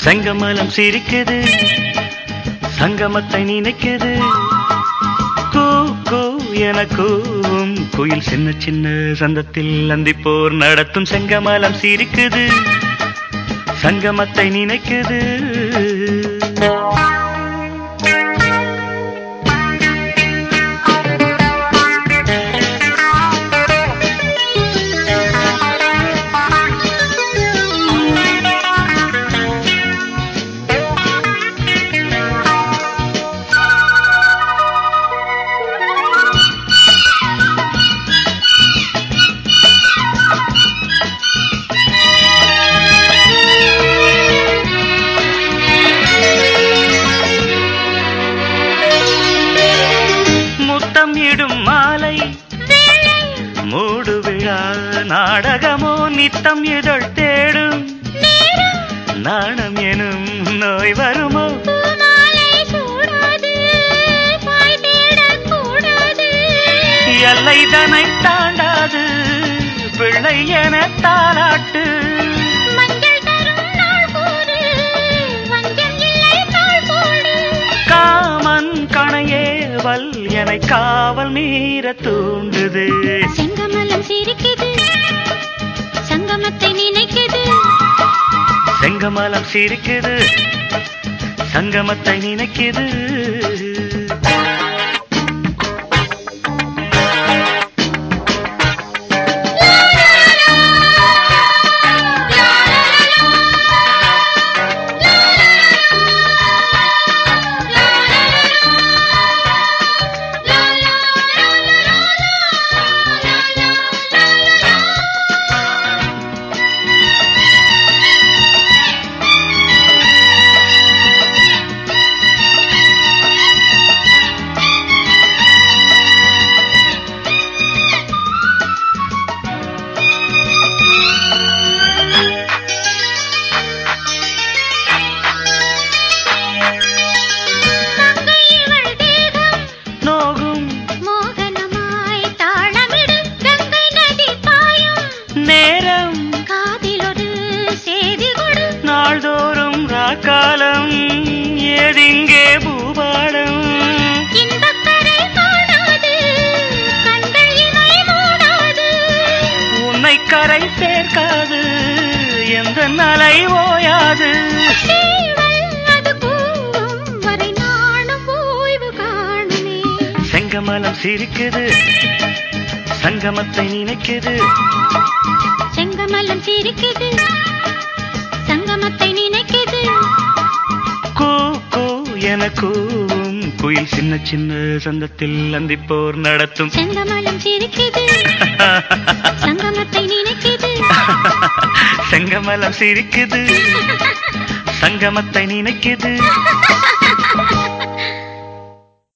செங்கமலம் சிரிக்குது சங்கமத்தை நினைக்குது கூ கூ என கூவும் குயில் சின்ன சின்ன சந்தத்தில் அந்திப்போர் நடத்தும் செங்கமலம் சிரிக்குது சங்கமத்தை நினைக்குது முத்தம் இடும் மாலை மூடு விழா நாடகமோ நித்தம் இதழ் தேடும் நாணம் எனும் நோய் வருமோ பூமாலை சூடாது பாய் தேடக்கூடாது எல்லை தனை தாண்டாது பிள்ளை என தாளாட்டு மஞ்சள் தரும் நாள் கூறு வஞ்சம் இல்லை நாள் போடு காமன் கணையே வல் என காவல் மீற தூண்டுது செங்கமலம் சிரிக்குது சங்கமத்தை நினைக்குது செங்கமலம் சிரிக்குது சங்கமத்தை நினைக்குது மங்கை இவள் தேகம் நோகும் மோகனமாய் தாளமிடு கங்கை நதி பாயும் நேரம் காதில் ஒரு செய்தி கொடு நாள்தோறும் ராக்காலம் ஏதிங்கே பூபாடம் இன்பக்கரை காணாது கண்கள் இமை மூடாது உன்னை கரை சேர்க்காது எந்த நலை ஓயாது சேவல் அது கூவும் வரை நானும் ஓய்வு காணுமே செங்கமலம் சிரிக்குது சங்கமத்தை நினைக்குது செங்கமலம் சிரிக்குது சங்கமத்தை நினைக்குது கூ கூ என கூவும் குயில் சின்ன சின்ன சந்தத்தில் அந்திப்போர் நடத்தும் செங்கமலம் சிரிக்குது சங்கமத்தை நினைக்குது செங்கமலம் சிரிக்குது சங்கமத்தை நினைக்குது